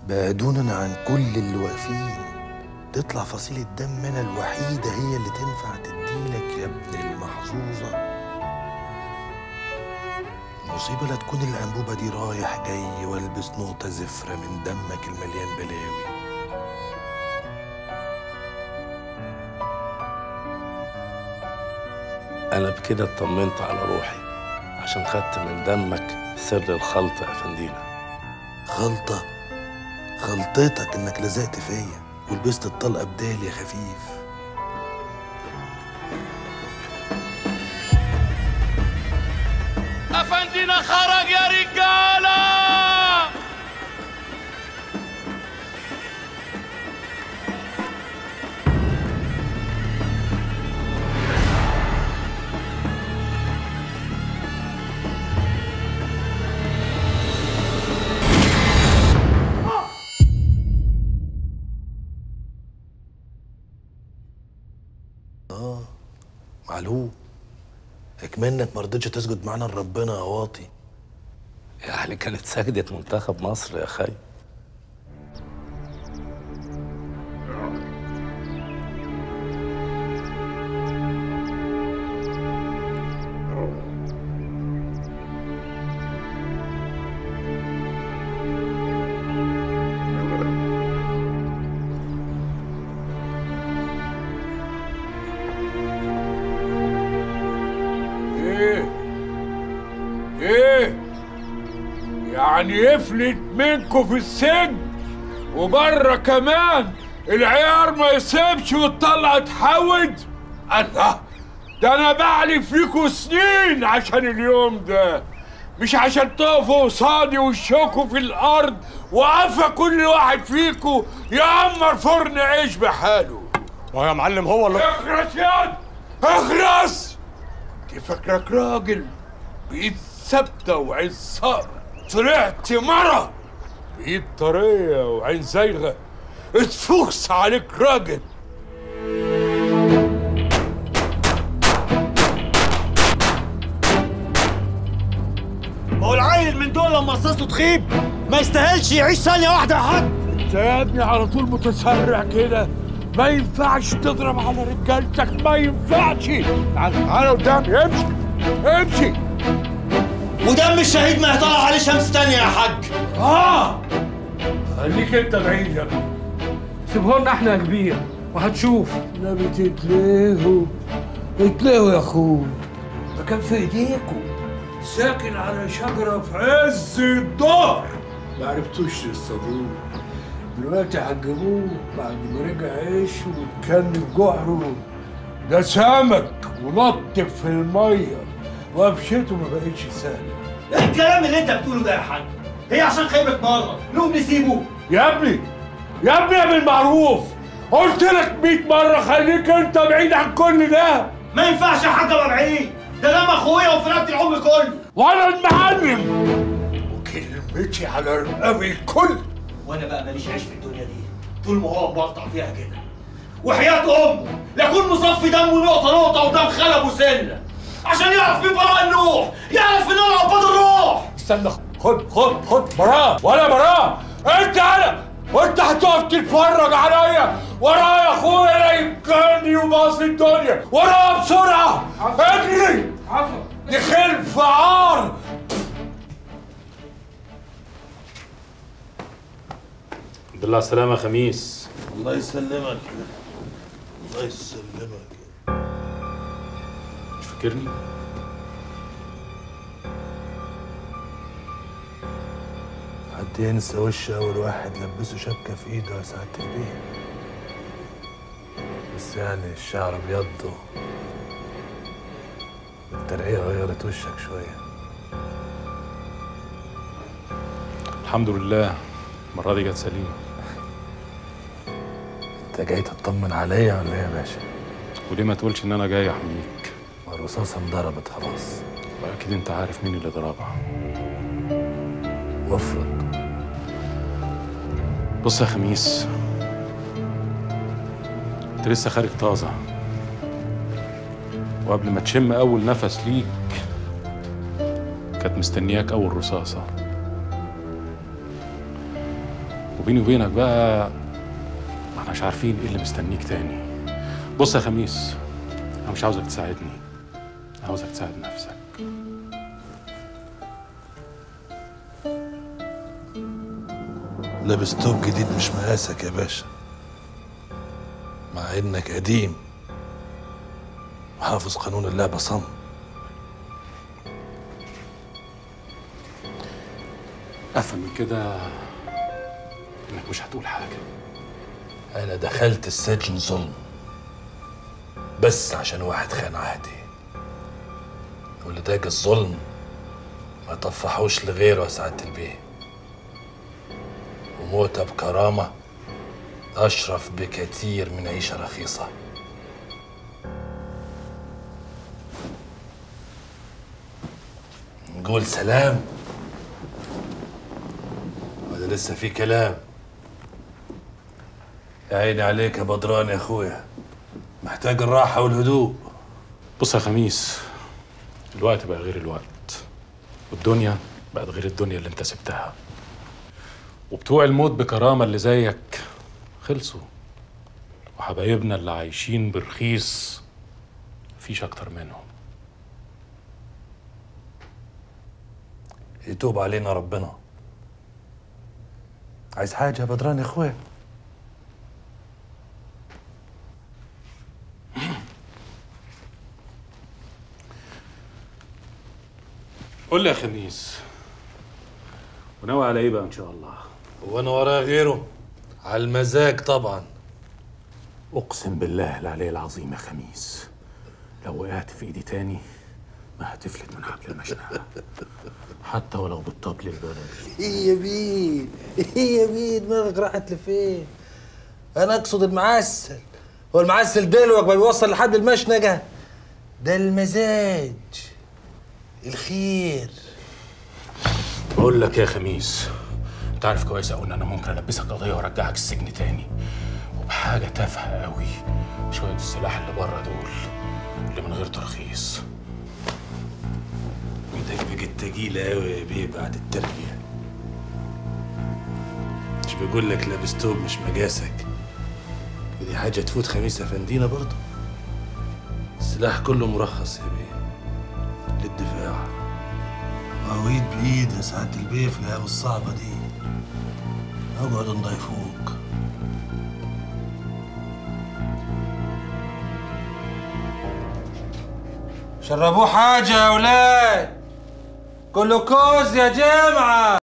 بعدونا عن كل اللي واقفين تطلع فصيلة دم أنا الوحيدة هي اللي تنفع تديلك يا ابن المحظوظة المصيبة لا تكون الأنبوبة دي رايح جاي والبس نقطة زفرة من دمك المليان بلاوي أنا بكده اطمنت على روحي عشان خدت من دمك سر الخلطة يا فندينا خلطة خلطتك إنك لزقت فيا ولبست الطلقة بدال يا خفيف افندينا خرج يا رجاله معلوم اكمنك ما رضيتش تسجد معانا لربنا يا واطي يعني كانت سجدة منتخب مصر يا خي ايه ايه يعني يفلت منكم في السجن وبره كمان العيار ما يسيبش وتطلع تحود الله ده انا بعلف فيكوا سنين عشان اليوم ده مش عشان تقفوا قصادي وشكوا في الارض وقفا كل واحد فيكوا يعمر فرن عيش بحاله ما يا معلم هو اللي اخرس ياد اخرس انت فاكرك راجل بايد ثابته وعين صقر طلعت مرة بايد طريه وعين زايغه اتفوكس عليك راجل ما هو العيل من دول لما قصصته تخيب ما يستاهلش يعيش ثانية واحدة يا حاج انت يا ابني على طول متسرع كده ما ينفعش تضرب على رجالتك ما ينفعش تعال تعال قدامي امشي امشي ودم الشهيد ما يطلع عليه شمس تانية يا حاج اه خليك انت بعيد يا ابني سيبهولنا احنا يا كبير وهتشوف نبي تتلهوا اتلهوا يا اخوي ده كان في ايديكم ساكن على شجرة في عز الظهر ما عرفتوش تصطادوه دلوقتي هتجيبوه بعد ما رجع عيش وكان في جحره ده سمك ونط في المية وقفشته ما بقتش سهلة ايه الكلام اللي انت بتقوله ده يا حاج هي عشان خيبة مرة نقوم نسيبه يا ابني يا ابني يا بالمعروف قلت لك 100 مرة خليك انت بعيد عن كل ده ما ينفعش يا حاج ابقى بعيد ده دم اخويا وفرقت العمر كله وانا المعلم وكلمتي على رقاب الكل وانا بقى ماليش عيش في الدنيا دي طول ما هو مبرطع فيها كده وحياة امه لاكون مصفي دمه نقطة نقطة قدام خلب وسلة عشان يعرف مين براء النوح يعرف ان انا عباد الروح استنى خد خد خد براء ولا براء انت انا وانت هتقف تتفرج عليا ورايا اخويا لا يمكنني وباص الدنيا ورايا بسرعة اجري عفوا لخلف عار الحمد لله على السلامة يا خميس الله يسلمك الله يسلمك مش فاكرني؟ حد ينسى وش أول واحد لبسه شبكة في إيده يا سعادة البيه بس يعني الشعر ابيض الترقية غيرت وشك شوية الحمد لله المرة دي جت سليمة انت جاي تطمن عليا ولا ايه يا باشا؟ وليه ما تقولش ان انا جاي احميك ما الرصاصة انضربت خلاص واكيد انت عارف مين اللي ضربها وافرض بص يا خميس انت لسه خارج طازة وقبل ما تشم اول نفس ليك كانت مستنياك اول رصاصة وبيني وبينك بقى ما احناش عارفين ايه اللي مستنيك تاني بص يا خميس انا مش عاوزك تساعدني عاوزك تساعد نفسك لابس توب جديد مش مقاسك يا باشا مع انك قديم وحافظ قانون اللعبة صم افهم من كده انك مش هتقول حاجه انا دخلت السجن ظلم بس عشان واحد خان عهدي واللي داج الظلم ما طفحوش لغيره يا سعادة البيه وموتة بكرامة أشرف بكتير من عيشة رخيصة نقول سلام ولا لسه في كلام يا عيني عليك يا بدران يا اخويا محتاج الراحة والهدوء بص يا خميس الوقت بقى غير الوقت والدنيا بقت غير الدنيا اللي انت سبتها وبتوع الموت بكرامة اللي زيك خلصوا وحبايبنا اللي عايشين برخيص مفيش أكتر منهم يتوب علينا ربنا عايز حاجة يا بدران يا اخويا قول لي يا خميس وناوي على ايه بقى ان شاء الله وانا وراه غيره على المزاج طبعا اقسم بالله العلي العظيم يا خميس لو وقعت في ايدي تاني ما هتفلت من حبل المشنقه حتى ولو بالطبل البلدي ايه يا بيه ايه يا بيه دماغك راحت لفين انا اقصد المعسل هو المعسل دلوك ما بيوصل لحد المشنقة ده المزاج الخير بقول لك يا خميس انت عارف كويس قوي ان انا ممكن البسك قضيه وارجعك السجن تاني وبحاجه تافهه قوي شويه السلاح اللي بره دول اللي من غير ترخيص ايدك بقت تقيلة قوي يا بيه بعد التربية مش بقول لك لابس توب مش مقاسك ودي حاجة تفوت خميس أفندينا برضه السلاح كله مرخص يا بيه للدفاع وعويد بإيد يا سعادة البيه في الأيام الصعبة دي اقعد نضيفوك شربوه حاجة يا أولاد كله كوز يا جمعة